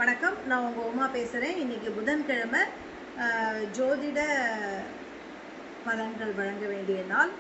வணக்கம் நான் உங்கள் உமா பேசுகிறேன் இன்னைக்கு புதன்கிழமை ஆஹ், ஜோதிட பலன்கள் வழங்க வேண்டிய நாள்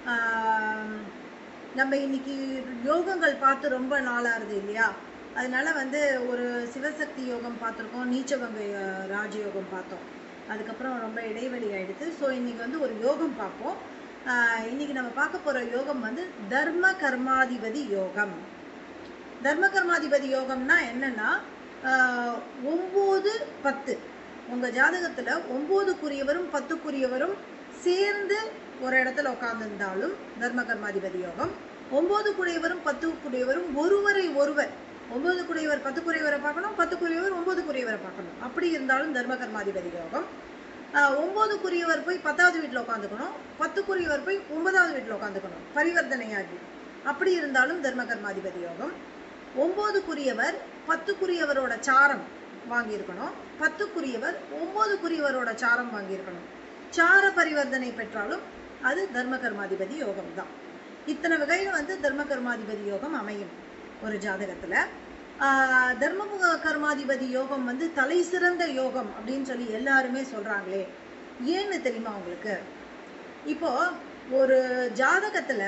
ஆம், நம்ம இன்னைக்கு யோகங்கள் பார்த்து ரொம்ப நாளாகுது இல்லையா அதனால வந்து ஒரு சிவசக்தி யோகம் பார்த்துருக்கோம் நீச்சவங்க ஆஹ், ராஜயோகம் பார்த்தோம் அதுக்கப்புறம் ரொம்ப இடைவெளி ஆயிடுது ஸோ இன்னைக்கு வந்து ஒரு யோகம் பார்ப்போம் ஆஹ், இன்னைக்கு நம்ம பார்க்க போகிற யோகம் வந்து தர்ம கர்மாதிபதி யோகம் தர்ம கர்மாதிபதி யோகம்னா என்னன்னா ஆஹ், ஒன்பது பத்து உங்க ஜாதகத்துல ஒன்பதுக்குரியவரும் பத்துக்குரியவரும் சேர்ந்து ஒரு இடத்துல உட்கார்ந்திருந்தாலும் தர்ம கர்மாதிபதி யோகம் ஒன்பதுக்குரியவரும் பத்துக்குரியவரும் ஒருவரை ஒருவர் ஒன்பதுக்குரியவர் பத்துக்குரியவரை பார்க்கணும் பத்துக்குரியவர் ஒன்பதுக்குரியவரை பார்க்கணும் அப்படி இருந்தாலும் தர்ம கர்மாதிபதி யோகம் ஆஹ், ஒன்பதுக்குரியவர் போய் பத்தாவது வீட்டில் உட்காந்துக்கணும் பத்துக்குரியவர் போய் ஒன்பதாவது வீட்டில் உட்காந்துக்கணும் பரிவர்த்தனையாகி அப்படி இருந்தாலும் தர்ம கர்மாதிபதி யோகம் ஒன்பதுக்குரியவர் பத்துக்குரியவரோட சாரம் வாங்கியிருக்கணும் பத்துக்குரியவர் ஒன்பதுக்குரியவரோட சாரம் வாங்கியிருக்கணும் சார பரிவர்த்தனை பெற்றாலும் அது தர்ம கர்மாதிபதி யோகம் தான் இத்தனை வகையில் வந்து தர்ம கர்மாதிபதி யோகம் அமையும் ஒரு ஜாதகத்துல ஆஹ் தர்ம கர்மாதிபதி யோகம் வந்து தலை சிறந்த யோகம் அப்படின்னு சொல்லி எல்லாருமே சொல்றாங்களே ஏன்னு தெரியுமா உங்களுக்கு இப்போ ஒரு ஜாதகத்துல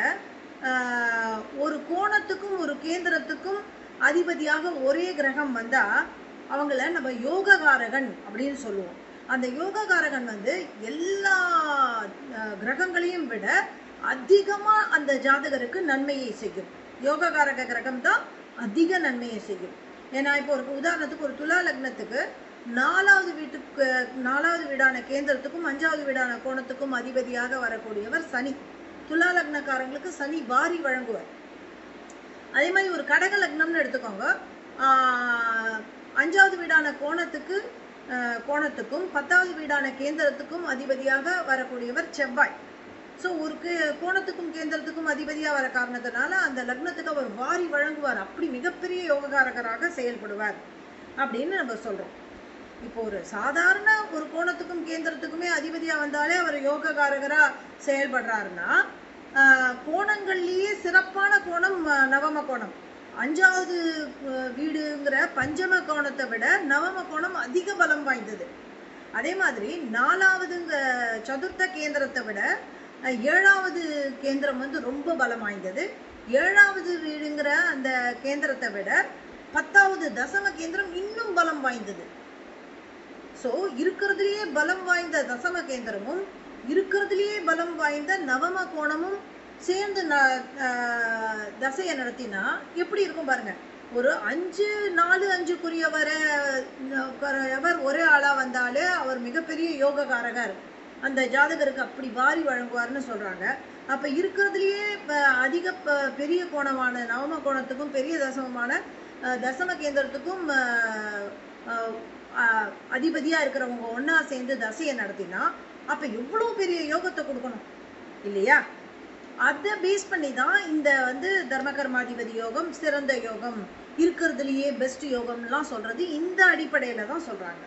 ஆஹ், ஒரு கோணத்துக்கும் ஒரு கேந்திரத்துக்கும் அதிபதியாக ஒரே கிரகம் வந்தா அவங்கள நம்ம யோககாரகன் அப்படின்னு சொல்லுவோம் அந்த யோககாரகன் வந்து எல்லா ஆஹ், கிரகங்களையும் விட அதிகமா அந்த ஜாதகருக்கு நன்மையை செய்யும் யோககாரக கிரகம் தான் அதிக நன்மையை செய்யும் ஏன்னா இப்போ ஒரு உதாரணத்துக்கு ஒரு துலா லக்னத்துக்கு நாலாவது வீட்டுக்கு நாலாவது வீடான கேந்திரத்துக்கும் அஞ்சாவது வீடான கோணத்துக்கும் அதிபதியாக வரக்கூடியவர் சனி துலா லக்னக்காரங்களுக்கு சனி வாரி வழங்குவார் அதே மாதிரி ஒரு கடக லக்னம்னு எடுத்துக்கோங்க ஆஹ் அஞ்சாவது வீடான கோணத்துக்கு ஆஹ் கோணத்துக்கும் பத்தாவது வீடான கேந்திரத்துக்கும் அதிபதியாக வரக்கூடியவர் செவ்வாய் ஸோ ஒரு கே- கோணத்துக்கும் கேந்திரத்துக்கும் அதிபதியாக வர காரணத்தினால அந்த லக்னத்துக்கு அவர் வாரி வழங்குவார் அப்படி மிகப்பெரிய யோககாரகராக செயல்படுவார் அப்படின்னு நம்ம சொல்றோம் இப்போ ஒரு சாதாரண ஒரு கோணத்துக்கும் கேந்திரத்துக்குமே அதிபதியா வந்தாலே அவர் யோககாரகரா செயல்படுறாருன்னா ஆஹ், கோணங்கள்லயே சிறப்பான கோணம் ஆஹ், நவம கோணம் அஞ்சாவது ஆஹ், வீடுங்கிற பஞ்சம கோணத்தை விட நவம கோணம் அதிக பலம் வாய்ந்தது அதே மாதிரி நாலாவதுங்க சதுர்த்த கேந்திரத்தை விட அஹ், ஏழாவது கேந்திரம் வந்து ரொம்ப பலம் வாய்ந்தது ஏழாவது வீடுங்கிற அந்த கேந்திரத்தை விட பத்தாவது தசம கேந்திரம் இன்னும் பலம் வாய்ந்தது ஸோ இருக்கிறதுலயே பலம் வாய்ந்த தசம கேந்திரமும் இருக்கிறதுலயே பலம் வாய்ந்த நவம கோணமும் சேர்ந்து ந- ஆஹ் தசையை நடத்தினா எப்படி இருக்கும் பாருங்க ஒரு அஞ்சு நாலு அஞ்சுக்குரியவரை எவர் ஒரே ஆளா வந்தாலே அவர் மிகப்பெரிய யோககாரகர் அந்த ஜாதகருக்கு அப்படி வாரி வழங்குவார்னு சொல்றாங்க அப்ப இருக்கிறதுலயே ப- அதிக ப- பெரிய கோணமான நவம கோணத்துக்கும் பெரிய தசமமான அஹ், தசம கேந்திரத்துக்கும் அஹ், அஹ், அஹ், அதிபதியா இருக்கிறவங்க ஒண்ணா சேர்ந்து தசையை நடத்தினா அப்ப எவ்வளவு பெரிய யோகத்தை கொடுக்கணும் இல்லையா அதை பேஸ் பண்ணி தான் இந்த வந்து தர்மகர்மாதிபதி யோகம் சிறந்த யோகம் இருக்கிறதுலயே பெஸ்ட் யோகம்லாம் சொல்றது இந்த அடிப்படையில தான் சொல்றாங்க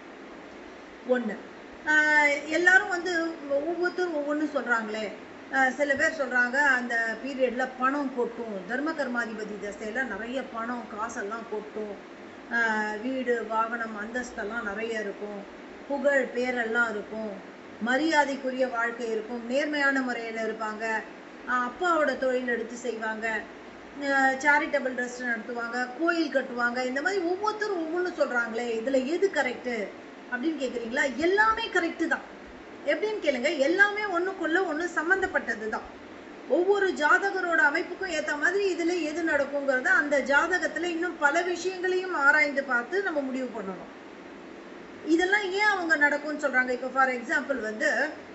ஒண்ணு ஆஹ் எல்லாரும் வந்து ஒவ்வொருத்தரும் ஒவ்வொன்று சொல்றாங்களே ஆஹ் சில பேர் சொல்றாங்க அந்த பீரியட்ல பணம் கொட்டும் தர்ம கர்மாதிபதி தசையில நிறைய பணம் காசெல்லாம் கொட்டும் ஆஹ் வீடு வாகனம் அந்தஸ்தெல்லாம் நிறைய இருக்கும் புகழ் பேரெல்லாம் இருக்கும் மரியாதைக்குரிய வாழ்க்கை இருக்கும் நேர்மையான முறையில் இருப்பாங்க ஆஹ் அப்பாவோட தொழில் எடுத்து செய்வாங்க சேரிட்டபிள் ட்ரஸ்ட் நடத்துவாங்க கோயில் கட்டுவாங்க இந்த மாதிரி ஒவ்வொருத்தரும் ஒவ்வொன்று சொல்றாங்களே இதுல எது கரெக்டு அப்படின்னு கேக்குறீங்களா எல்லாமே கரெக்டு தான் எப்படின்னு கேளுங்க எல்லாமே ஒண்ணுக்குள்ள ஒண்ணு சம்பந்தப்பட்டது தான் ஒவ்வொரு ஜாதகரோட அமைப்புக்கும் ஏத்த மாதிரி இதுல எது நடக்குங்கிறத அந்த ஜாதகத்துல இன்னும் பல விஷயங்களையும் ஆராய்ந்து பார்த்து நம்ம முடிவு பண்ணணும் இதெல்லாம் ஏன் அவங்க நடக்கும்னு சொல்றாங்க இப்போ ஃபார் எக்ஸாம்பிள் வந்து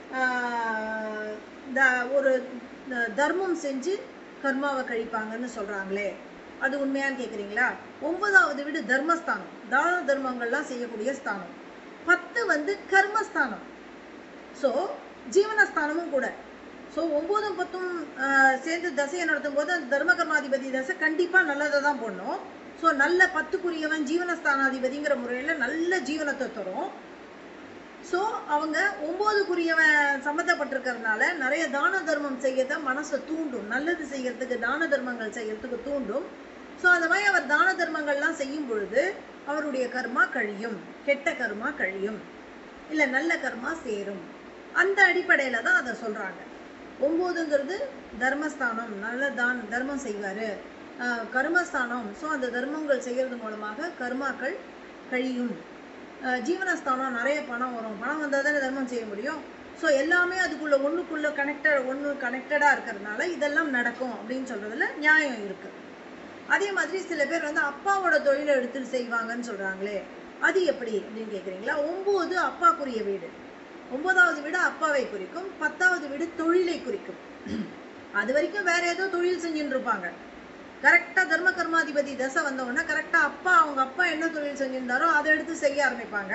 ஆஹ், த- ஒரு த- தர்மம் செஞ்சு கர்மாவை கழிப்பாங்கன்னு சொல்றாங்களே அது உண்மையான்னு கேக்குறீங்களா ஒன்பதாவது வீடு தர்மஸ்தானம் தான தர்மங்கள்லாம் செய்யக்கூடிய ஸ்தானம் பத்து வந்து கர்மஸ்தானம் ஸோ ஜீவனஸ்தானமும் கூட ஸோ ஒன்பதும் பத்தும் ஆஹ், சேர்ந்து தசையை நடத்தும் போது அந்த தர்ம கர்மாதிபதி தசை கண்டிப்பாக நல்லதை தான் பண்ணும் ஸோ நல்ல பத்துக்குரியவன் ஜீவனஸ்தானாதிபதிங்கிற முறையில் நல்ல ஜீவனத்தை தரும் ஸோ அவங்க ஒன்பதுக்குரியவன் சம்மந்தப்பட்டிருக்கிறதுனால நிறைய தான தர்மம் செய்யறத மனசை தூண்டும் நல்லது செய்யறதுக்கு தான தர்மங்கள் செய்யறதுக்கு தூண்டும் ஸோ அந்த மாதிரி அவர் தான தர்மங்கள்லாம் செய்யும் பொழுது அவருடைய கர்மா கழியும் கெட்ட கர்மா கழியும் இல்லை நல்ல கர்மா சேரும் அந்த அடிப்படையில தான் அதை சொல்றாங்க ஒம்போதுங்கிறது தர்மஸ்தானம் நல்ல தான் தர்மம் செய்வாரு ஆஹ் கர்மஸ்தானம் ஸோ அந்த தர்மங்கள் செய்யறது மூலமாக கர்மாக்கள் கழியும் ஆஹ் ஜீவனஸ்தானம் நிறைய பணம் வரும் பணம் வந்தால் தானே தர்மம் செய்ய முடியும் ஸோ எல்லாமே அதுக்குள்ள ஒண்ணுக்குள்ள கனெக்டட் ஒன்று கனெக்டடாக இருக்கிறதுனால இதெல்லாம் நடக்கும் அப்படின்னு சொல்றதுல நியாயம் இருக்கு அதே மாதிரி சில பேர் வந்து அப்பாவோட தொழிலை எடுத்துட்டு செய்வாங்கன்னு சொல்றாங்களே அது எப்படி அப்படின்னு கேக்குறீங்களா ஒன்பது அப்பாக்குரிய வீடு ஒன்பதாவது வீடு அப்பாவை குறிக்கும் பத்தாவது வீடு தொழிலை குறிக்கும் அது வரைக்கும் வேற ஏதோ தொழில் செஞ்சுட்டு இருப்பாங்க கரெக்டா தர்ம கர்மாதிபதி தசை வந்த உடனே கரெக்டா அப்பா அவங்க அப்பா என்ன தொழில் செஞ்சிருந்தாரோ அதை எடுத்து செய்ய ஆரம்பிப்பாங்க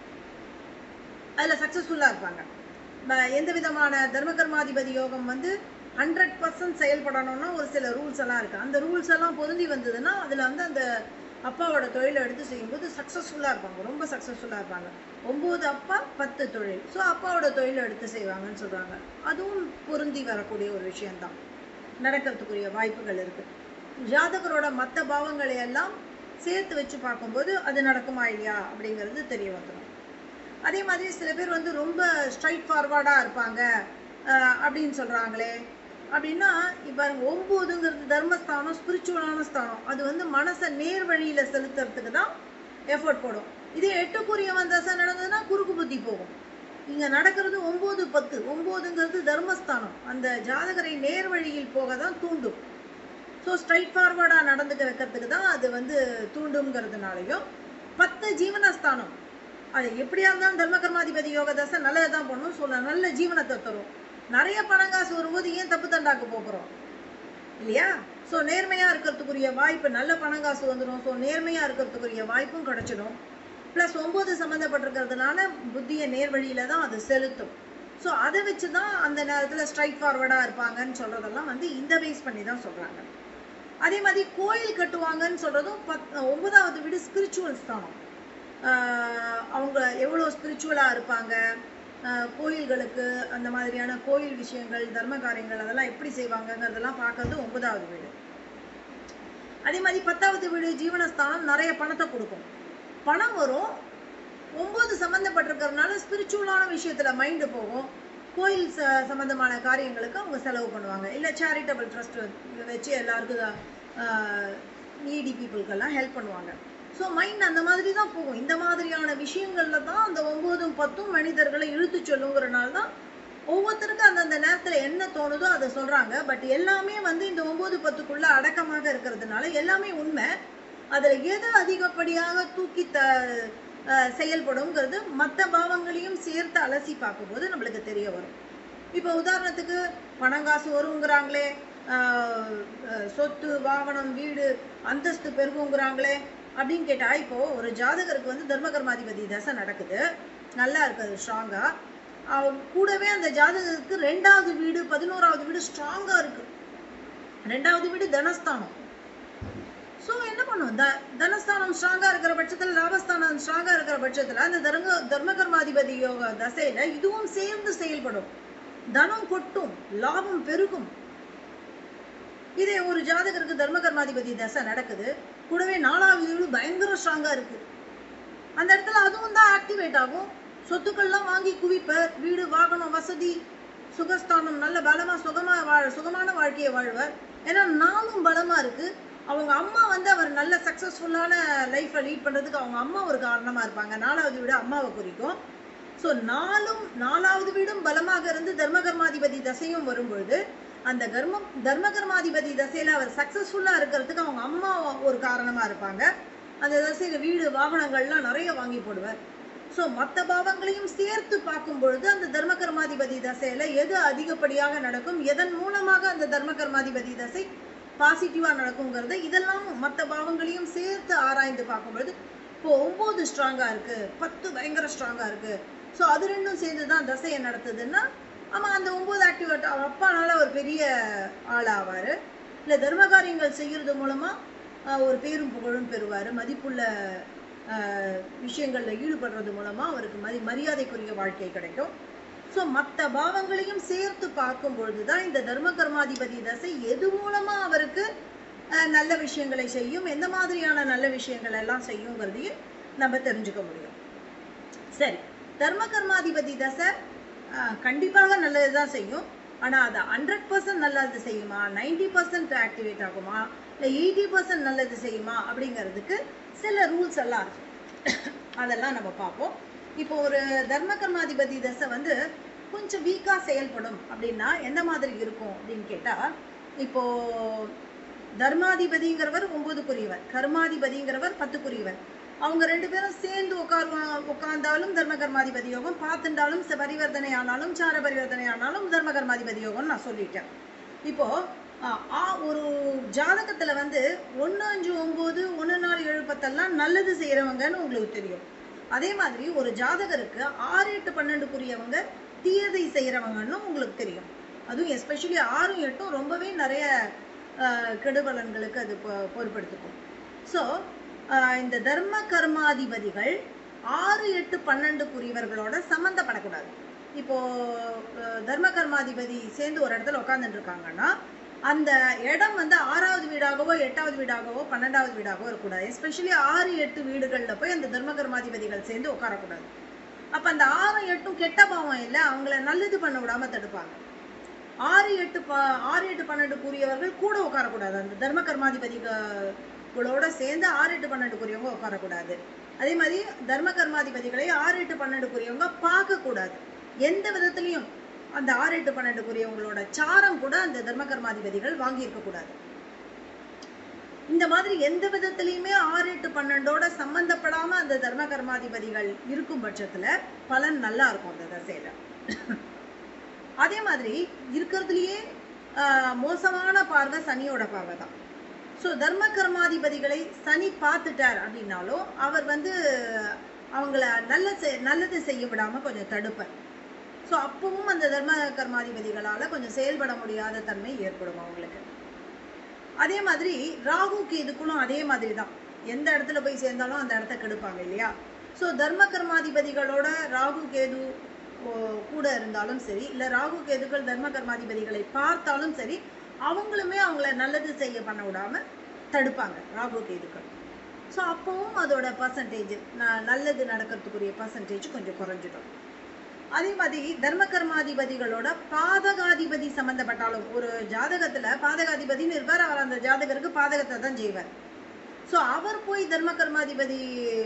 அதுல சக்சஸ்ஃபுல்லா இருப்பாங்க ப- எந்த விதமான தர்ம கர்மாதிபதி யோகம் வந்து ஹண்ட்ரட் பர்சன்ட் செயல்படணும்னா ஒரு சில ரூல்ஸ் எல்லாம் இருக்கு அந்த ரூல்ஸ் எல்லாம் பொருந்தி வந்ததுன்னா அதுல வந்து அந்த அப்பாவோட தொழிலை எடுத்து செய்யும்போது சக்சஸ்ஃபுல்லா இருப்பாங்க ரொம்ப சக்சஸ்ஃபுல்லா இருப்பாங்க ஒன்பது அப்பா பத்து தொழில் ஸோ அப்பாவோட தொழிலை எடுத்து செய்வாங்கன்னு சொல்றாங்க அதுவும் பொருந்தி வரக்கூடிய ஒரு விஷயம்தான் நடக்கிறதுக்குரிய வாய்ப்புகள் இருக்கு ஜாதகரோட மற்ற பாவங்களை எல்லாம் சேர்த்து வச்சு பார்க்கும்போது அது நடக்குமா இல்லையா அப்படிங்கிறது தெரிய வந்துடும் அதே மாதிரி சில பேர் வந்து ரொம்ப ஸ்ட்ரைட் ஃபார்வர்டாக இருப்பாங்க அஹ் அப்படின்னு சொல்கிறாங்களே அப்படின்னா இப்போ ஒம்போதுங்கிறது தர்மஸ்தானம் ஸ்பிரிச்சுவலான ஸ்தானம் அது வந்து மனசை நேர் வழியில் செலுத்துறதுக்கு தான் எஃபோர்ட் போடும் இதே எட்டுக்குரியவன் தசை நடந்ததுன்னா குறுக்கு புத்தி போகும் இங்க நடக்கிறது ஒன்பது பத்து ஒன்பதுங்கிறது தர்மஸ்தானம் அந்த ஜாதகரை நேர் வழியில் போக தான் தூண்டும் ஸோ ஸ்ட்ரைட் ஃபார்வர்டாக நடந்துக்க வைக்கிறதுக்கு தான் அது வந்து தூண்டுங்கிறதுனாலையும் பத்து ஜீவனஸ்தானம் அது எப்படியா இருந்தாலும் தர்ம கர்மாதிபதி யோக தசை நல்லதை தான் பண்ணும் சொல்ல நல்ல ஜீவனத்தை தரும் நிறைய பணம் காசு வரும்போது ஏன் தப்பு தண்டாக்கு போகிறோம் இல்லையா ஸோ நேர்மையாக இருக்கிறதுக்குரிய வாய்ப்பு நல்ல பணம் காசு வந்துடும் ஸோ நேர்மையாக இருக்கிறதுக்குரிய வாய்ப்பும் கிடைச்சிடும் ப்ளஸ் ஒம்பது சம்மந்தப்பட்டிருக்கிறதுனால புத்தியை நேர்வழியில தான் அது செலுத்தும் ஸோ அதை வச்சு தான் அந்த நேரத்தில் ஸ்ட்ரைட் ஃபார்வர்டாக இருப்பாங்கன்னு சொல்கிறதெல்லாம் வந்து இந்த பேஸ் பண்ணி தான் சொல்கிறாங்க அதே மாதிரி கோயில் கட்டுவாங்கன்னு சொல்கிறதும் பத் ஒன்பதாவது வீடு ஸ்பிரிச்சுவல் ஸ்தானம் ஆஹ் அவங்க எவ்வளோ ஸ்பிரிச்சுவலாக இருப்பாங்க ஆஹ் கோயில்களுக்கு அந்த மாதிரியான கோயில் விஷயங்கள் தர்ம காரியங்கள் அதெல்லாம் எப்படி செய்வாங்கங்கிறதெல்லாம் பார்க்கறது ஒன்பதாவது வீடு அதே மாதிரி பத்தாவது வீடு ஜீவனஸ்தானம் நிறைய பணத்தை கொடுக்கும் பணம் வரும் ஒன்பது சம்மந்தப்பட்டிருக்கிறதுனால ஸ்பிரிச்சுவலான விஷயத்துல மைண்டு போகும் கோயில் ச சம்பந்தமான காரியங்களுக்கு அவங்க செலவு பண்ணுவாங்க இல்லை சேரிட்டபிள் ட்ரஸ்ட் வச்சு எல்லாருக்கும் நீடி பீப்புளுக்கெல்லாம் ஹெல்ப் பண்ணுவாங்க ஸோ மைண்ட் அந்த மாதிரி தான் போகும் இந்த மாதிரியான விஷயங்கள்ல தான் அந்த ஒன்பதும் பத்தும் மனிதர்களை இழுத்து சொல்லுங்கிறனால தான் ஒவ்வொருத்தருக்கும் அந்தந்த நேரத்துல என்ன தோணுதோ அதை சொல்றாங்க பட் எல்லாமே வந்து இந்த ஒன்பது பத்துக்குள்ள அடக்கமாக இருக்கிறதுனால எல்லாமே உண்மை அதுல எது அதிகப்படியாக தூக்கி த அஹ் செயல்படுங்கிறது மற்ற பாவங்களையும் சேர்த்து அலசி பார்க்கும்போது நம்மளுக்கு தெரிய வரும் இப்போ உதாரணத்துக்கு பணம் காசு வருங்கிறாங்களே ஆஹ் அஹ் சொத்து வாகனம் வீடு அந்தஸ்து பெருகுங்கிறாங்களே அப்படின்னு கேட்டா இப்போ ஒரு ஜாதகருக்கு வந்து தர்மகர்மாதிபதி தசை நடக்குது நல்லா இருக்குது ஸ்ட்ராங்கா கூடவே அந்த ஜாதகருக்கு ரெண்டாவது வீடு பதினோராவது வீடு ஸ்ட்ராங்கா இருக்கு ரெண்டாவது வீடு தனஸ்தானம் ஸோ என்ன பண்ணும் த தனஸ்தானம் ஸ்ட்ராங்கா இருக்கிற பட்சத்தில் லாபஸ்தானம் ஸ்ட்ராங்கா இருக்கிற பட்சத்தில் அந்த தர்ம தர்மகர்மாதிபதி யோக தசையில இதுவும் சேர்ந்து செயல்படும் தனம் கொட்டும் லாபம் பெருகும் இதே ஒரு ஜாதகருக்கு தர்மகர்மாதிபதி தசை நடக்குது கூடவே நாலாவது வீடு பயங்கர ஸ்ட்ராங்கா இருக்கு அந்த இடத்துல அதுவும் தான் ஆக்டிவேட் ஆகும் சொத்துக்கள்லாம் வாங்கி குவிப்பர் வீடு வாகனம் வசதி சுகஸ்தானம் நல்ல பலமா சுகமா வாழ் சுகமான வாழ்க்கையை வாழ்வர் ஏன்னா நாளும் பலமா இருக்கு அவங்க அம்மா வந்து அவர் நல்ல சக்சஸ்ஃபுல்லான லைஃப்பை லீட் பண்றதுக்கு அவங்க அம்மா ஒரு காரணமா இருப்பாங்க நாலாவது வீடு அம்மாவை குறிக்கும் ஸோ நாலும் நாலாவது வீடும் பலமாக இருந்து தர்மகர்மாதிபதி தசையும் வரும்பொழுது அந்த கர்மம் தர்மகர்மாதிபதி தசையில அவர் சக்சஸ்ஃபுல்லா இருக்கிறதுக்கு அவங்க அம்மா ஒரு காரணமா இருப்பாங்க அந்த தசையில வீடு வாகனங்கள்லாம் நிறைய வாங்கி போடுவார் ஸோ மற்ற பாவங்களையும் சேர்த்து பார்க்கும் பொழுது அந்த தர்மகர்மாதிபதி தசையில எது அதிகப்படியாக நடக்கும் எதன் மூலமாக அந்த தர்மகர்மாதிபதி தசை பாசிட்டிவா நடக்குங்கிறது இதெல்லாம் மற்ற பாவங்களையும் சேர்த்து ஆராய்ந்து பார்க்கும் பொழுது இப்போ ஒன்பது ஸ்ட்ராங்கா இருக்கு பத்து பயங்கர ஸ்ட்ராங்கா இருக்கு ஸோ அது ரெண்டும் சேர்ந்து தான் தசையை நடத்துதுன்னா ஆமா அந்த ஒன்பது ஆக்டிவேட் அப்பானால ஒரு பெரிய ஆள் ஆவாரு இல்லை தர்ம காரியங்கள் செய்யறது மூலமா ஆஹ், ஒரு பேரும் புகழும் பெறுவாரு மதிப்புள்ள ஆஹ், விஷயங்கள்ல ஈடுபடுறது மூலமா அவருக்கு மதி மரியாதைக்குரிய வாழ்க்கை கிடைக்கும் ஸோ மற்ற பாவங்களையும் சேர்த்து பார்க்கும் பொழுதுதான் இந்த தர்ம கர்மாதிபதி தசை எது மூலமா அவருக்கு அஹ், நல்ல விஷயங்களை செய்யும் எந்த மாதிரியான நல்ல விஷயங்கள் எல்லாம் செய்யுங்கிறதையும் நம்ம தெரிஞ்சுக்க முடியும் சரி தர்ம கர்மாதிபதி தசை அஹ், கண்டிப்பாக நல்லதுதான் செய்யும் ஆனா அது ஹண்ட்ரட் பர்சன்ட் நல்லது செய்யுமா நைன்டி பர்சன்ட் ஆக்டிவேட் ஆகுமா இல்லை எயிட்டி பர்சன்ட் நல்லது செய்யுமா அப்படிங்கிறதுக்கு சில ரூல்ஸ் எல்லாம் இருக்கு அதெல்லாம் நம்ம பார்ப்போம் இப்போ ஒரு தர்ம கர்மாதிபதி தசை வந்து கொஞ்சம் வீக்கா செயல்படும் அப்படின்னா எந்த மாதிரி இருக்கும் அப்படின்னு கேட்டா இப்போ தர்மாதிபதிங்கிறவர் ஒன்பதுக்குரியவர் கர்மாதிபதிங்கிறவர் பத்துக்குரியவர் அவங்க ரெண்டு பேரும் சேர்ந்து உட்காருவா உட்கார்ந்தாலும் தர்ம கர்மாதிபதி யோகம் பார்த்துட்டாலும் ச- பரிவர்த்தனை ஆனாலும் சார பரிவர்த்தனை ஆனாலும் தர்ம கர்மாதிபதி யோகம் நான் சொல்லிட்டேன் இப்போ ஆ, ஆ, ஒரு ஜாதகத்துல வந்து ஒன்று அஞ்சு ஒன்பது ஒன்று நாலு ஏழு பத்தெல்லாம் நல்லது செய்யறவங்கன்னு உங்களுக்கு தெரியும் அதே மாதிரி ஒரு ஜாதகருக்கு ஆறு எட்டு பன்னெண்டுக்குரியவங்க தீயதை செய்யறவங்கன்னு உங்களுக்கு தெரியும் அதுவும் எஸ்பெஷலி ஆறும் எட்டும் ரொம்பவே நிறைய ஆ, கெடுபலன்களுக்கு அது பொ- பொறுப்பெடுத்துக்கும் ஸோ இந்த தர்ம கர்மாதிபதிகள் ஆறு எட்டு பன்னெண்டுக்குரியவர்களோட சம்மந்தப்படக்கூடாது இப்போ அஹ், தர்ம கர்மாதிபதி சேர்ந்து ஒரு இடத்துல உட்காந்துட்டு இருக்காங்கன்னா அந்த இடம் வந்து ஆறாவது வீடாகவோ எட்டாவது வீடாகவோ பன்னெண்டாவது வீடாகவோ இருக்கக்கூடாது எஸ்பெஷலி ஆறு எட்டு வீடுகளில் போய் அந்த தர்ம கர்மாதிபதிகள் சேர்ந்து உட்காரக்கூடாது அப்ப அந்த ஆறு எட்டும் கெட்ட பாவம் இல்லை அவங்கள நல்லது பண்ண விடாம தடுப்பாங்க ஆறு எட்டு ப ஆறு எட்டு பன்னெண்டு கூறியவர்கள் கூட உட்காரக்கூடாது அந்த தர்ம கர்மாதிபதிகளோட சேர்ந்து ஆறு எட்டு பன்னெண்டுக்குரியவங்க உட்காரக்கூடாது அதே மாதிரி தர்ம கர்மாதிபதிகளை ஆறு எட்டு பன்னெண்டுக்குரியவங்க பார்க்கக்கூடாது எந்த விதத்துலையும் அந்த ஆறு எட்டு பன்னெண்டுக்குரியவங்களோட சாரம் கூட அந்த தர்ம கர்மாதிபதிகள் வாங்கி கூடாது இந்த மாதிரி எந்த விதத்திலையுமே ஆறு எட்டு பன்னெண்டோட சம்பந்தப்படாம அந்த தர்ம கர்மாதிபதிகள் இருக்கும் பட்சத்துல பலன் நல்லா இருக்கும் அந்த தசையில அதே மாதிரி இருக்கிறதுலயே ஆஹ், மோசமான பார்வை சனியோட பார்வை தான் ஸோ தர்ம கர்மாதிபதிகளை சனி பார்த்துட்டார் அப்படின்னாலும் அவர் வந்து அவங்கள நல்ல செ- நல்லது செய்ய விடாம கொஞ்சம் தடுப்பார் ஸோ அப்பவும் அந்த தர்ம கர்மாதிபதிகளால கொஞ்சம் செயல்பட முடியாத தன்மை ஏற்படும் அவங்களுக்கு அதே மாதிரி ராகு கேதுக்குள்ளும் அதே மாதிரி தான் எந்த இடத்துல போய் சேர்ந்தாலும் அந்த இடத்த கெடுப்பாங்க இல்லையா ஸோ தர்ம கர்மாதிபதிகளோட ராகு கேது ஓ, கூட இருந்தாலும் சரி இல்லை ராகு கேதுக்கள் தர்ம கர்மாதிபதிகளை பார்த்தாலும் சரி அவங்களுமே அவங்கள நல்லது செய்ய பண்ண விடாம தடுப்பாங்க ராகு கேதுக்கள் ஸோ அப்பவும் அதோட பர்சன்டேஜ் நல்லது நடக்கிறதுக்குரிய பர்சன்டேஜ் கொஞ்சம் குறைஞ்சிடும் அதே மாதிரி தர்ம கர்மாதிபதிகளோட பாதகாதிபதி சம்பந்தப்பட்டாலும் ஒரு ஜாதகத்துல பாதகாதிபதின்னு இருப்பார் அவர் அந்த ஜாதகருக்கு பாதகத்தை தான் செய்வார் ஸோ அவர் போய் தர்ம கர்மாதிபதி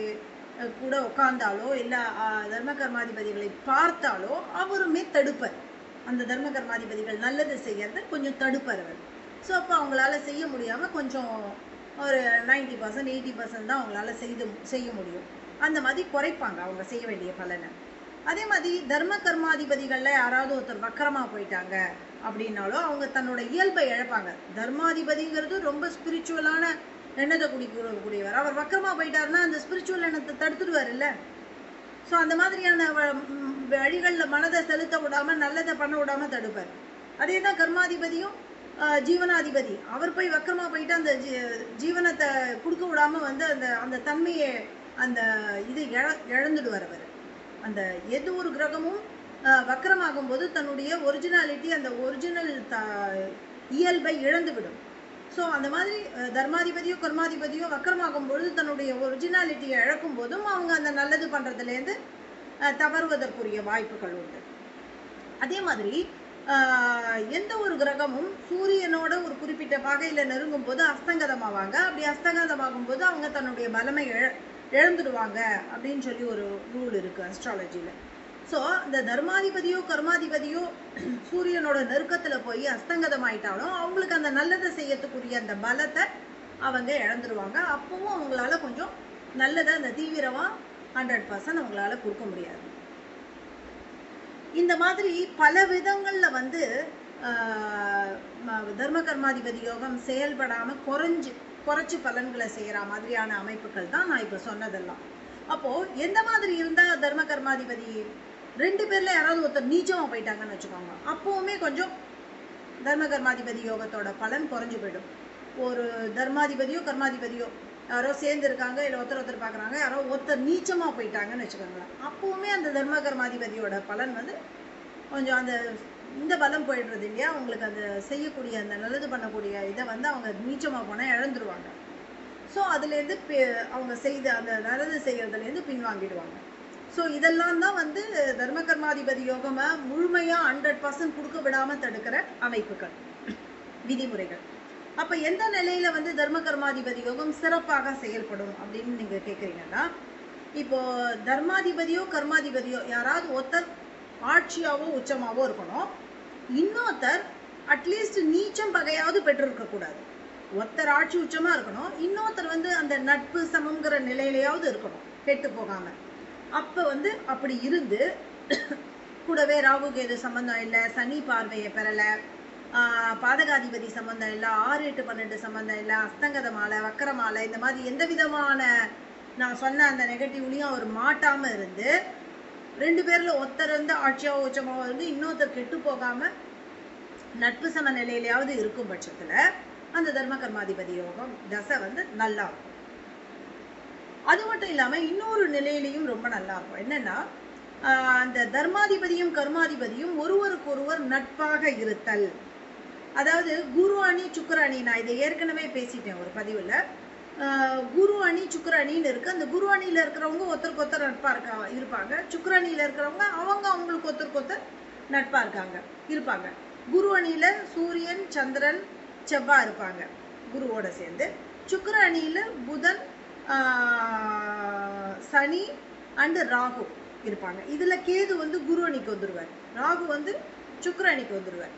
அஹ், கூட உட்கார்ந்தாலோ இல்ல அஹ், தர்ம கர்மாதிபதிகளை பார்த்தாலோ அவருமே தடுப்பார் அந்த தர்ம கர்மாதிபதிகள் நல்லது செய்யறத கொஞ்சம் தடுப்பார் அவர் ஸோ அப்போ அவங்களால செய்ய முடியாம கொஞ்சம் ஒரு நைன்டி பர்சன்ட் எயிட்டி பர்சன்ட் தான் அவங்களால செய்து செய்ய முடியும் அந்த மாதிரி குறைப்பாங்க அவங்க செய்ய வேண்டிய பலனை அதே மாதிரி தர்ம கர்மாதிபதிகள்ல யாராவது ஒருத்தர் வக்கரமா போயிட்டாங்க அப்படின்னாலும் அவங்க தன்னோட இயல்பை இழப்பாங்க தர்மாதிபதிங்கிறது ரொம்ப ஸ்பிரிச்சுவலான எண்ணத்தை குடிக்கக்கூடியவர் அவர் வக்கரமா போயிட்டாருன்னா அந்த ஸ்பிரிச்சுவல் எண்ணத்தை தடுத்துடுவார் இல்ல ஸோ அந்த மாதிரியான வ- ம், வழிகள்ல மனதை செலுத்த விடாம நல்லதை பண்ண விடாம தடுப்பார் அதே தான் கர்மாதிபதியும் ஆஹ், ஜீவனாதிபதி அவர் போய் வக்கரமா போயிட்டு அந்த ஜீ- ஜீவனத்தை கொடுக்க விடாம வந்து அந்த அந்த தன்மையை அந்த இது இழ இழந்துடுவார் அவர் அந்த எந்த ஒரு கிரகமும் ஆஹ், வக்ரமாகும் போது தன்னுடைய ஒரிஜினாலிட்டி அந்த ஒரிஜினல் த இயல்பை இழந்து விடும் ஸோ அந்த மாதிரி அஹ், தர்மாதிபதியோ கர்மாதிபதியோ வக்கரமாகும் பொழுது தன்னுடைய ஒரிஜினாலிட்டியை இழக்கும் போதும் அவங்க அந்த நல்லது பண்றதுலேருந்து அஹ், தவறுவதற்குரிய வாய்ப்புகள் உண்டு அதே மாதிரி ஆஹ், எந்த ஒரு கிரகமும் சூரியனோட ஒரு குறிப்பிட்ட வகையில நெருங்கும் போது அஸ்தங்கதமாவாங்க அப்படி அஸ்தங்கதமாகும் போது அவங்க தன்னுடைய பலமை இழ இழந்துடுவாங்க அப்படின்னு சொல்லி ஒரு ரூல் இருக்கு அஸ்ட்ராலஜில ஸோ இந்த தர்மாதிபதியோ கர்மாதிபதியோ சூரியனோட நெருக்கத்துல போய் அஸ்தங்கதம் ஆயிட்டாலும் அவங்களுக்கு அந்த நல்லதை செய்யறதுக்குரிய அந்த பலத்தை அவங்க இழந்துருவாங்க அப்பவும் அவங்களால கொஞ்சம் நல்லதை அந்த தீவிரமா ஹண்ட்ரட் பர்சன்ட் அவங்களால கொடுக்க முடியாது இந்த மாதிரி பல விதங்கள்ல வந்து ஆஹ், ம- தர்ம கர்மாதிபதி யோகம் செயல்படாம குறைஞ்சு குறைச்சு பலன்களை செய்யற மாதிரியான அமைப்புகள் தான் நான் இப்ப சொன்னதெல்லாம் அப்போ எந்த மாதிரி இருந்தா தர்ம கர்மாதிபதி ரெண்டு பேர்ல யாராவது ஒருத்தர் நீச்சமா போயிட்டாங்கன்னு வச்சுக்கோங்க அப்பவுமே கொஞ்சம் தர்ம கர்மாதிபதி யோகத்தோட பலன் குறைஞ்சு போயிடும் ஒரு தர்மாதிபதியோ கர்மாதிபதியோ யாரோ சேர்ந்து இருக்காங்க இல்லை ஒருத்தர் ஒருத்தர் பார்க்குறாங்க யாரோ ஒருத்தர் நீச்சமா போயிட்டாங்கன்னு வச்சுக்கோங்களேன் அப்பவுமே அந்த தர்ம கர்மாதிபதியோட பலன் வந்து கொஞ்சம் அந்த இந்த பலம் போயிடுறது இல்லையா அவங்களுக்கு அந்த செய்யக்கூடிய அந்த நல்லது பண்ணக்கூடிய இதை வந்து அவங்க நீச்சமாக போனால் இழந்துருவாங்க ஸோ அதுலேருந்து பி- அவங்க செய்த அந்த நல்லது செய்யறதுலேருந்து பின்வாங்கிடுவாங்க ஸோ இதெல்லாம் தான் வந்து தர்ம கர்மாதிபதி யோகமா முழுமையாக ஹண்ட்ரட் பர்சன்ட் கொடுக்க விடாமல் தடுக்கிற அமைப்புகள் விதிமுறைகள் அப்ப எந்த நிலையில வந்து தர்ம கர்மாதிபதி யோகம் சிறப்பாக செயல்படும் அப்படின்னு நீங்க கேக்குறீங்கன்னா இப்போ தர்மாதிபதியோ கர்மாதிபதியோ யாராவது ஒருத்தர் ஆட்சியாவோ உச்சமாவோ இருக்கணும் இன்னொருத்தர் அட்லீஸ்ட் நீச்சம் பகையாவது பெற்றிருக்க கூடாது ஒருத்தர் ஆட்சி உச்சமா இருக்கணும் இன்னொருத்தர் வந்து அந்த நட்பு சமங்கிற நிலையிலையாவது இருக்கணும் கெட்டு போகாம அப்ப வந்து அப்படி இருந்து கூடவே ராகு கேது சம்பந்தம் இல்லை சனி பார்வையை பெறல ஆஹ் பாதகாதிபதி சம்பந்தம் இல்லை ஆறு எட்டு பன்னெண்டு சம்பந்தம் இல்லை அஸ்தங்கத மாலை வக்கர மாலை இந்த மாதிரி எந்த விதமான நான் சொன்ன அந்த நெகட்டிவ்லையும் அவர் மாட்டாம இருந்து ரெண்டு பேர்ல ஒருத்தர் வந்து ஆட்சியாவோ உச்சமாவோ இருந்து இன்னொருத்தர் கெட்டு போகாம நட்பு சம நிலையிலையாவது இருக்கும் பட்சத்துல அந்த தர்ம கர்மாதிபதி யோகம் தசை வந்து நல்லா இருக்கும் அது மட்டும் இல்லாம இன்னொரு நிலையிலையும் ரொம்ப நல்லா இருக்கும் என்னன்னா ஆஹ் அந்த தர்மாதிபதியும் கர்மாதிபதியும் ஒருவருக்கொருவர் நட்பாக இருத்தல் அதாவது குரு அணி சுக்கிர அணி நான் இதை ஏற்கனவே பேசிட்டேன் ஒரு பதிவுல ஆஹ் குரு அணி சுக்கிர அணின்னு இருக்கு அந்த குரு அணியில இருக்கிறவங்க ஒருத்தருக்கு ஒருத்தர் நட்பா இருக்கா இருப்பாங்க சுக்கிர அணியில இருக்கிறவங்க அவங்க அவங்களுக்கு ஒருத்தருக்கு ஒருத்தர் நட்பா இருக்காங்க இருப்பாங்க குரு அணியில சூரியன் சந்திரன் செவ்வாய் இருப்பாங்க குருவோட சேர்ந்து சுக்கிர அணியில புதன் ஆஹ் சனி அண்டு ராகு இருப்பாங்க இதுல கேது வந்து குரு அணிக்கு வந்துருவார் ராகு வந்து சுக்கிர அணிக்கு வந்துருவார்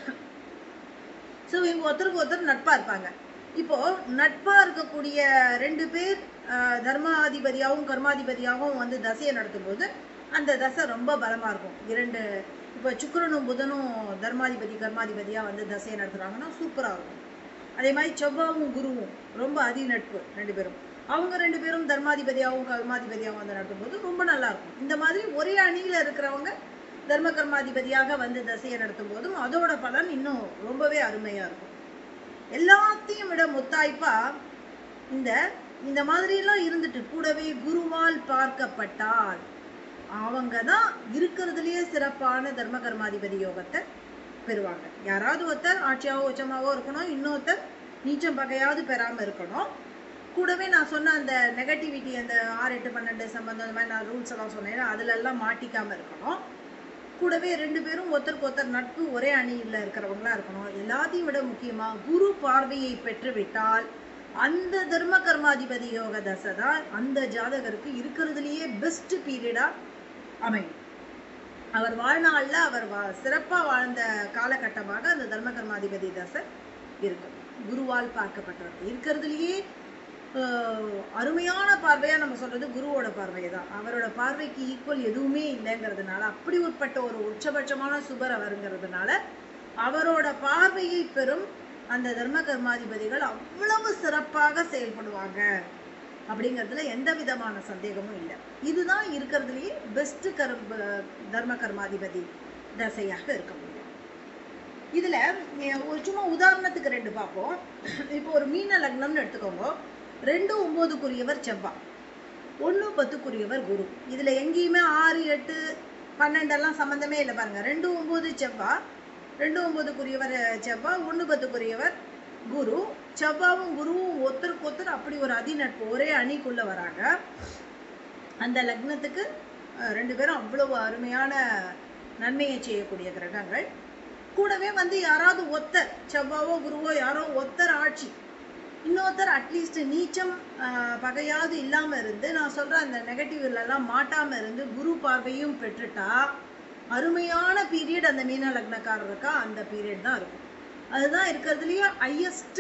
ஸோ இவங்க ஒருத்தருக்கு ஒருத்தர் நட்பா இருப்பாங்க இப்போ நட்பா இருக்கக்கூடிய ரெண்டு பேர் ஆஹ், தர்மாதிபதியாகவும் கர்மாதிபதியாகவும் வந்து தசையை நடத்தும் போது அந்த தசை ரொம்ப பலமா இருக்கும் இரண்டு இப்போ சுக்கிரனும் புதனும் தர்மாதிபதி கர்மாதிபதியா வந்து தசையை நடத்துறாங்கன்னா சூப்பரா இருக்கும் அதே மாதிரி செவ்வாவும் குருவும் ரொம்ப அதி நட்பு ரெண்டு பேரும் அவங்க ரெண்டு பேரும் தர்மாதிபதியாகவும் கர்மாதிபதியாகவும் வந்து நடத்தும்போது ரொம்ப நல்லா இருக்கும் இந்த மாதிரி ஒரே அணியில இருக்கிறவங்க தர்ம கர்மாதிபதியாக வந்து தசையை நடத்தும் போதும் அதோட பலன் இன்னும் ரொம்பவே அருமையா இருக்கும் எல்லாத்தையும் விட முத்தாய்ப்பா இந்த இந்த மாதிரி எல்லாம் இருந்துட்டு கூடவே குருவால் பார்க்கப்பட்டால் அவங்க தான் இருக்கிறதுலயே சிறப்பான தர்ம கர்மாதிபதி யோகத்தை பெறுவாங்க யாராவது ஒருத்தர் ஆட்சியாவோ உச்சமாவோ இருக்கணும் இன்னொருத்தர் நீச்சம் பகையாவது பெறாம இருக்கணும் கூடவே நான் சொன்ன அந்த நெகட்டிவிட்டி அந்த ஆறு எட்டு பன்னெண்டு சம்பந்தம் அந்த மாதிரி நான் ரூல்ஸ் எல்லாம் சொன்னேன் அதுல எல்லாம் மாட்டிக்காம இருக்கணும் கூடவே ரெண்டு பேரும் ஒருத்தருக்கு ஒருத்தர் நட்பு ஒரே அணியில் இருக்கிறவங்களா இருக்கணும் எல்லாத்தையும் விட முக்கியமா குரு பார்வையை பெற்றுவிட்டால் அந்த தர்ம கர்மாதிபதி யோக தசை தான் அந்த ஜாதகருக்கு இருக்கிறதுலயே பெஸ்ட் பீரியடா அமையும் அவர் வாழ்நாள்ல அவர் வா- சிறப்பா வாழ்ந்த காலகட்டமாக அந்த தர்ம கர்மாதிபதி தசை இருக்கும் குருவால் பார்க்கப்பட்டவர் இருக்கிறதுலயே ஆஹ், அருமையான பார்வையா நம்ம சொல்றது குருவோட பார்வை தான் அவரோட பார்வைக்கு ஈக்குவல் எதுவுமே இல்லைங்கிறதுனால அப்படி உட்பட்ட ஒரு உச்சபட்சமான சுபர் அவருங்கிறதுனால அவரோட பார்வையை பெறும் அந்த தர்ம கர்மாதிபதிகள் அவ்வளவு சிறப்பாக செயல்படுவாங்க அப்படிங்கிறதுல எந்த விதமான சந்தேகமும் இல்லை இதுதான் இருக்கிறதுலயே பெஸ்ட் கர்ம தர்ம கர்மாதிபதி தசையாக இருக்க முடியும் இதுல அஹ், ஒரு சும்மா உதாரணத்துக்கு ரெண்டு பார்ப்போம் இப்போ ஒரு மீன லக்னம்னு எடுத்துக்கோங்க ரெண்டு ஒன்பதுக்குரியவர் செவ்வாய் ஒண்ணு பத்துக்குரியவர் குரு இதுல எங்கேயுமே ஆறு எட்டு பன்னெண்டெல்லாம் சம்மந்தமே இல்லை பாருங்க ரெண்டு ஒன்பது செவ்வாய் ரெண்டு ஒன்பதுக்குரியவர் செவ்வாய் ஒண்ணு பத்துக்குரியவர் குரு செவ்வாவும் குருவும் ஒருத்தருக்கு ஒருத்தர் அப்படி ஒரு அதிநட்பு ஒரே அணிக்குள்ள வராங்க அந்த லக்னத்துக்கு அஹ், ரெண்டு பேரும் அவ்வளவு அருமையான நன்மையை செய்யக்கூடிய கிரகங்கள் கூடவே வந்து யாராவது ஒத்தர் செவ்வாவோ குருவோ யாரோ ஒத்தர் ஆட்சி இன்னொருத்தர் அட்லீஸ்ட் நீச்சம் ஆஹ், பகையாவது இல்லாம இருந்து நான் சொல்ற அந்த நெகட்டிவ்ல எல்லாம் மாட்டாம இருந்து குரு பார்வையும் பெற்றுட்டா அருமையான பீரியட் அந்த மீன லக்னக்காரருக்கா அந்த பீரியட் தான் இருக்கும் அதுதான் இருக்கிறதுலயே ஹையஸ்ட்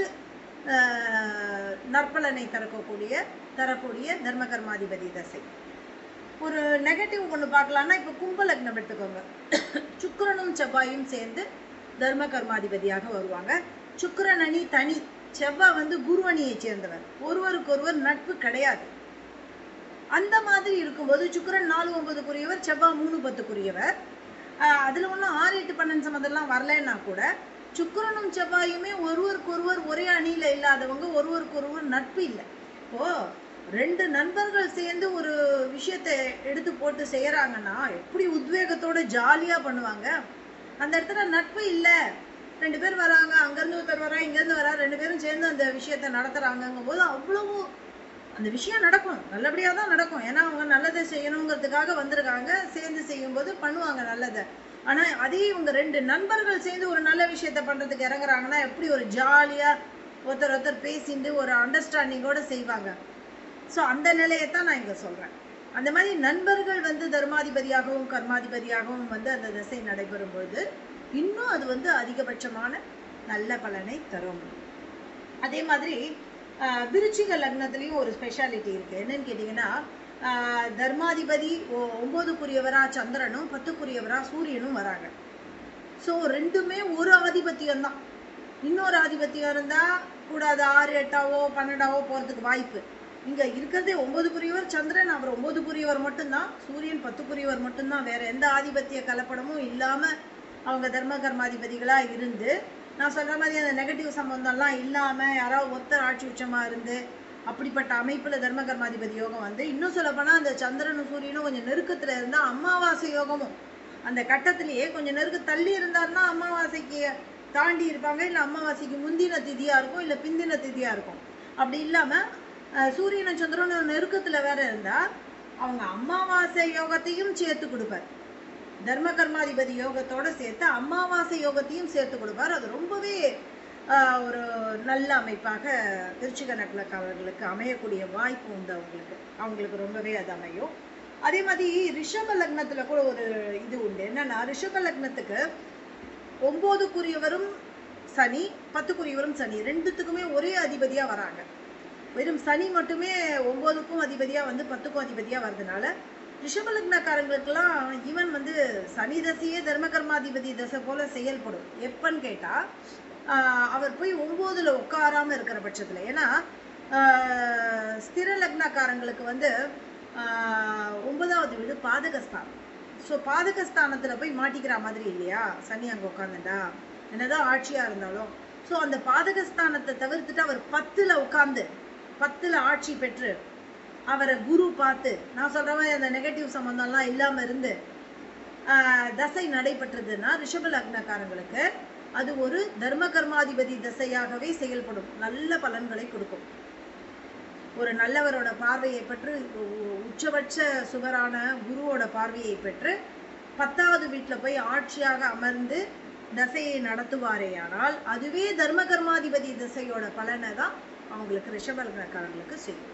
நற்பலனை தரக்கூடிய தரக்கூடிய தர்ம கர்மாதிபதி தசை ஒரு நெகட்டிவ் ஒன்று பார்க்கலாம்னா இப்போ கும்ப லக்னம் எடுத்துக்கோங்க சுக்கிரனும் செவ்வாயும் சேர்ந்து தர்ம கர்மாதிபதியாக வருவாங்க சுக்கிரன் அணி தனி செவ்வாய் வந்து குரு அணியை சேர்ந்தவர் ஒருவருக்கொருவர் நட்பு கிடையாது அந்த மாதிரி இருக்கும்போது சுக்கிரன் நாலு ஒன்பதுக்குரியவர் செவ்வாய் மூணு பத்துக்குரியவர் ஆஹ் அதுல ஒன்றும் ஆறு எட்டு பன்னெண்டு சம்மந்தம்லாம் வரலைன்னா கூட சுக்கிரனும் செவ்வாயுமே ஒருவருக்கொருவர் ஒரே அணியில இல்லாதவங்க ஒருவருக்கொருவர் நட்பு இல்லை இப்போ ரெண்டு நண்பர்கள் சேர்ந்து ஒரு விஷயத்தை எடுத்து போட்டு செய்யறாங்கன்னா எப்படி உத்வேகத்தோட ஜாலியா பண்ணுவாங்க அந்த இடத்துல நட்பு இல்லை ரெண்டு பேர் வராங்க அங்கேருந்து ஒருத்தர் வரா இங்கேருந்து வரா ரெண்டு பேரும் சேர்ந்து அந்த விஷயத்த நடத்துறாங்கங்கும் போது அவ்வளவு அந்த விஷயம் நடக்கும் நல்லபடியாக தான் நடக்கும் ஏன்னா அவங்க நல்லதை செய்யணுங்கிறதுக்காக வந்திருக்காங்க சேர்ந்து செய்யும்போது பண்ணுவாங்க நல்லதை ஆனால் அதே இவங்க ரெண்டு நண்பர்கள் சேர்ந்து ஒரு நல்ல விஷயத்த பண்ணுறதுக்கு இறங்குறாங்கன்னா எப்படி ஒரு ஜாலியாக ஒருத்தர் ஒருத்தர் பேசிட்டு ஒரு அண்டர்ஸ்டாண்டிங்கோட செய்வாங்க ஸோ அந்த நிலையை தான் நான் இங்கே சொல்கிறேன் அந்த மாதிரி நண்பர்கள் வந்து தர்மாதிபதியாகவும் கர்மாதிபதியாகவும் வந்து அந்த திசை நடைபெறும் பொழுது இன்னும் அது வந்து அதிகபட்சமான நல்ல பலனை தரும் அதே மாதிரி ஆஹ், விருச்சிக லக்னத்துலேயும் ஒரு ஸ்பெஷாலிட்டி இருக்கு என்னன்னு கேட்டிங்கன்னா ஆஹ், தர்மாதிபதி ஒ- ஒன்பதுக்குரியவரா சந்திரனும் பத்துக்குரியவரா சூரியனும் வராங்க ஸோ ரெண்டுமே ஒரு ஆதிபத்தியம் தான் இன்னொரு ஆதிபத்தியம் இருந்தா கூடாது ஆறு எட்டாவோ பன்னெண்டாவோ போறதுக்கு வாய்ப்பு இங்க இருக்கிறதே ஒன்பதுக்குரியவர் சந்திரன் அவர் ஒன்பதுக்குரியவர் மட்டும்தான் சூரியன் பத்துக்குரியவர் மட்டும்தான் வேற எந்த ஆதிபத்திய கலப்படமும் இல்லாம அவங்க தர்ம கர்மாதிபதிகளா இருந்து நான் சொல்ற மாதிரி அந்த நெகட்டிவ் சம்பந்தம்லாம் இல்லாம யாராவது ஒத்தர் ஆட்சி உச்சமா இருந்து அப்படிப்பட்ட அமைப்புல தர்ம கர்மாதிபதி யோகம் வந்து இன்னும் சொல்ல போனா அந்த சந்திரனும் சூரியனும் கொஞ்சம் நெருக்கத்துல இருந்தா அமாவாசை யோகமும் அந்த கட்டத்திலேயே கொஞ்சம் நெருக்க தள்ளி இருந்தாருன்னா அமாவாசைக்கு தாண்டி இருப்பாங்க இல்ல அமாவாசைக்கு முந்தின திதியா இருக்கும் இல்ல பிந்தின திதியா இருக்கும் அப்படி இல்லாம அஹ், சூரியனும் சந்திரனும் நெருக்கத்துல வேற இருந்தா அவங்க அமாவாசை யோகத்தையும் சேர்த்து கொடுப்பார் தர்ம கர்மாதிபதி யோகத்தோட சேர்த்து அமாவாசை யோகத்தையும் சேர்த்து கொடுப்பார் அது ரொம்பவே ஆஹ், ஒரு நல்ல அமைப்பாக விருச்சிக நட்லக்காரர்களுக்கு அமையக்கூடிய வாய்ப்பு உண்டு அவங்களுக்கு அவங்களுக்கு ரொம்பவே அது அமையும் அதே மாதிரி ரிஷப லக்னத்துல கூட ஒரு இது உண்டு என்னன்னா ரிஷப லக்னத்துக்கு ஒன்பதுக்குரியவரும் சனி பத்துக்குரியவரும் சனி ரெண்டுத்துக்குமே ஒரே அதிபதியா வராங்க வெறும் சனி மட்டுமே ஒன்பதுக்கும் அதிபதியா வந்து பத்துக்கும் அதிபதியா வர்றதுனால ரிஷபலக்னக்காரங்களுக்கெல்லாம் ஈவன் வந்து சனி தசையே தர்ம கர்மாதிபதி தசை போல செயல்படும் எப்பன்னு கேட்டா ஆஹ் அவர் போய் ஒன்பதுல உட்காராம இருக்கிற பட்சத்துல ஏன்னா ஆஹ் ஸ்திர லக்னக்காரங்களுக்கு வந்து ஆஹ் ஒன்பதாவது வீடு பாதகஸ்தானம் ஸோ பாதகஸ்தானத்துல போய் மாட்டிக்கிற மாதிரி இல்லையா சனி அங்க உட்காந்துட்டா என்னதான் ஆட்சியா இருந்தாலும் ஸோ அந்த பாதகஸ்தானத்தை தவிர்த்துட்டு அவர் பத்துல உட்கார்ந்து பத்துல ஆட்சி பெற்று அவரை குரு பார்த்து நான் சொல்ற மாதிரி அந்த நெகட்டிவ் சம்பந்தம்லாம் இல்லாம இருந்து ஆஹ், தசை நடைபெற்றதுன்னா ரிஷப லக்னக்காரங்களுக்கு அது ஒரு தர்ம கர்மாதிபதி தசையாகவே செயல்படும் நல்ல பலன்களை கொடுக்கும் ஒரு நல்லவரோட பார்வையை பெற்று உ- உச்சபட்ச சுவரான குருவோட பார்வையை பெற்று பத்தாவது வீட்டுல போய் ஆட்சியாக அமர்ந்து தசையை நடத்துவாரேயானால் அதுவே தர்ம கர்மாதிபதி திசையோட பலனை தான் அவங்களுக்கு ரிஷபலக்காரங்களுக்கு செய்யும்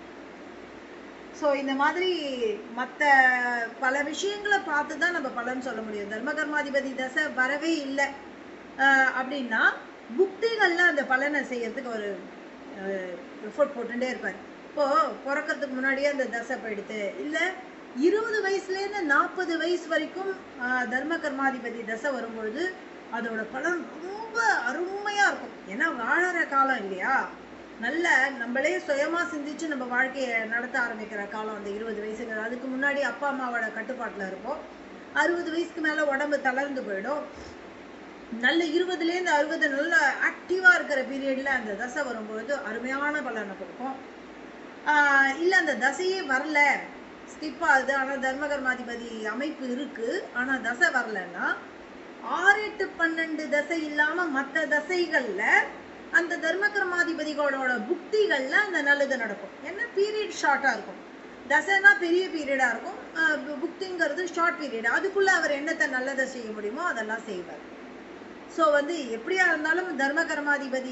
ஸோ இந்த மாதிரி மற்ற பல விஷயங்களை பார்த்து தான் நம்ம பலன் சொல்ல முடியும் தர்ம கர்மாதிபதி தசை வரவே இல்லை அப்படின்னா புக்திகள்ல அந்த பலனை செய்யறதுக்கு ஒரு எஃபோர்ட் போட்டுட்டே இருப்பார் இப்போ பிறக்கறதுக்கு முன்னாடியே அந்த தசை போயிடுது இல்லை இருபது வயசுலேருந்து நாற்பது வயசு வரைக்கும் ஆஹ், தர்ம கர்மாதிபதி தசை வரும்பொழுது அதோட பலன் ரொம்ப அருமையா இருக்கும் ஏன்னா வாழற காலம் இல்லையா நல்ல நம்மளே சுயமா சிந்திச்சு நம்ம வாழ்க்கையை நடத்த ஆரம்பிக்கிற காலம் அந்த இருபது வயசுக்கு அதுக்கு முன்னாடி அப்பா அம்மாவோட கட்டுப்பாட்டுல இருப்போம் அறுபது வயசுக்கு மேல உடம்பு தளர்ந்து போயிடும் நல்ல இருபதுலேருந்து அறுபது நல்ல ஆக்டிவா இருக்கிற பீரியட்ல அந்த தசை வரும்பொழுது அருமையான பலனை கொடுக்கும் ஆஹ் இல்ல அந்த தசையே வரல ஸ்கிப் ஆகுது ஆனா தர்மகர்மாதிபதி அமைப்பு இருக்கு ஆனா தசை வரலன்னா ஆறு எட்டு பன்னெண்டு தசை இல்லாம மற்ற தசைகள்ல அந்த தர்மகர்மாதிபதிகளோட புக்திகள்ல அந்த நல்லது நடக்கும் ஏன்னா பீரியட் ஷார்ட்டா இருக்கும் தசைனா பெரிய பீரியடா இருக்கும் ஆஹ் பு- புக்திங்கிறது ஷார்ட் பீரியட் அதுக்குள்ள அவர் என்னத்தை நல்லதை செய்ய முடியுமோ அதெல்லாம் செய்வார் ஸோ வந்து எப்படியா இருந்தாலும் தர்ம கர்மாதிபதி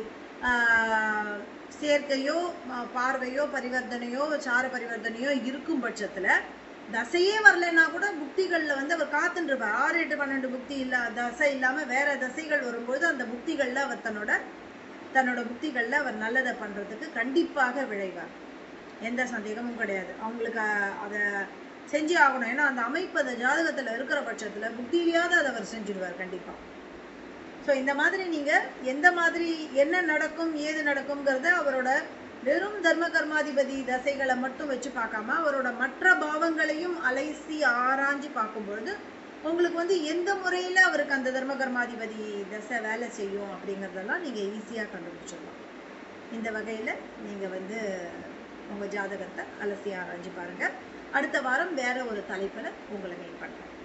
ஆஹ், சேர்க்கையோ ஆஹ், பார்வையோ பரிவர்த்தனையோ சார பரிவர்த்தனையோ இருக்கும் பட்சத்துல தசையே வரலைன்னா கூட புக்திகள்ல வந்து அவர் காத்துட்டு இருப்பார் ஆறு எட்டு பன்னெண்டு புக்தி இல்ல தசை இல்லாம வேற தசைகள் வரும்போது அந்த புக்திகள்ல அவர் தன்னோட தன்னோட புக்திகள்ல அவர் நல்லதை பண்றதுக்கு கண்டிப்பாக விழைவார் எந்த சந்தேகமும் கிடையாது அவங்களுக்கு அஹ், அதை செஞ்சே ஆகணும் ஏன்னா அந்த அமைப்பு அந்த ஜாதகத்துல இருக்கிற பட்சத்துல புத்தியிலையாவது அதை அவர் செஞ்சிடுவார் கண்டிப்பா ஸோ இந்த மாதிரி நீங்க எந்த மாதிரி என்ன நடக்கும் ஏது நடக்கும்ங்கிறத அவரோட வெறும் தர்ம கர்மாதிபதி தசைகளை மட்டும் வச்சு பார்க்காம அவரோட மற்ற பாவங்களையும் அலைசி ஆராய்ஞ்சு பார்க்கும்பொழுது உங்களுக்கு வந்து எந்த முறையில அவருக்கு அந்த தர்ம கர்மாதிபதி தசை வேலை செய்யும் அப்படிங்கிறதெல்லாம் நீங்க ஈஸியா கண்டுபிடிச்சிடலாம் இந்த வகையில நீங்க வந்து உங்க ஜாதகத்தை அலசி ஆராய்ஞ்சு பாருங்க அடுத்த வாரம் வேற ஒரு தலைப்புல உங்களை மீட் பண்றேன்